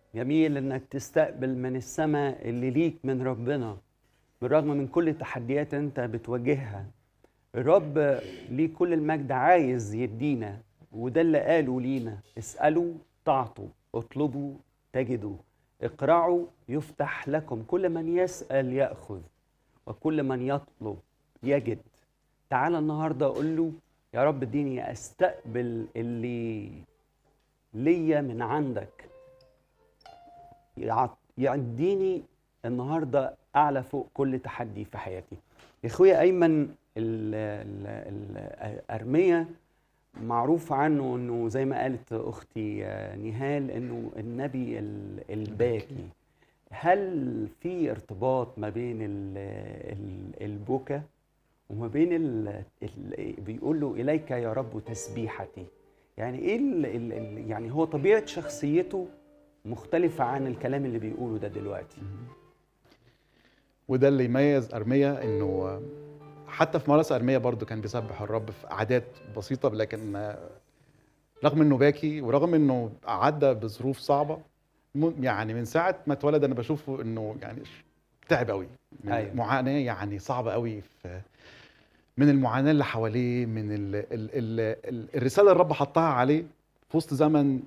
جميل انك تستقبل من السماء اللي ليك من ربنا بالرغم من كل التحديات انت بتواجهها الرب ليه كل المجد عايز يدينا وده اللي قاله لينا اسألوا تعطوا اطلبوا تجدوا اقرعوا يفتح لكم كل من يسأل يأخذ وكل من يطلب يجد تعال النهارده اقول له يا رب اديني استقبل اللي ليا من عندك يع- يديني النهارده اعلى فوق كل تحدي في حياتي يا اخويا ايمن ال- ال- الارميه معروف عنه انه زي ما قالت اختي آه، نهال انه النبي ال- الباكي هل في ارتباط ما بين ال- ال- البكا وما بين ال ال بيقول له اليك يا رب تسبيحتي يعني ايه ال ال ال يعني هو طبيعه شخصيته مختلفه عن الكلام اللي بيقوله ده دلوقتي وده اللي يميز ارميا انه حتى في مراسة ارميا برضو كان بيسبح الرب في عادات بسيطه لكن رغم انه باكي ورغم انه عدى بظروف صعبه م- يعني من ساعه ما اتولد انا بشوفه انه يعني تعب قوي من أيوة. معاناه يعني صعبه قوي في من المعاناه اللي حواليه من ال ال ال ال الرساله اللي الرب حطها عليه في وسط زمن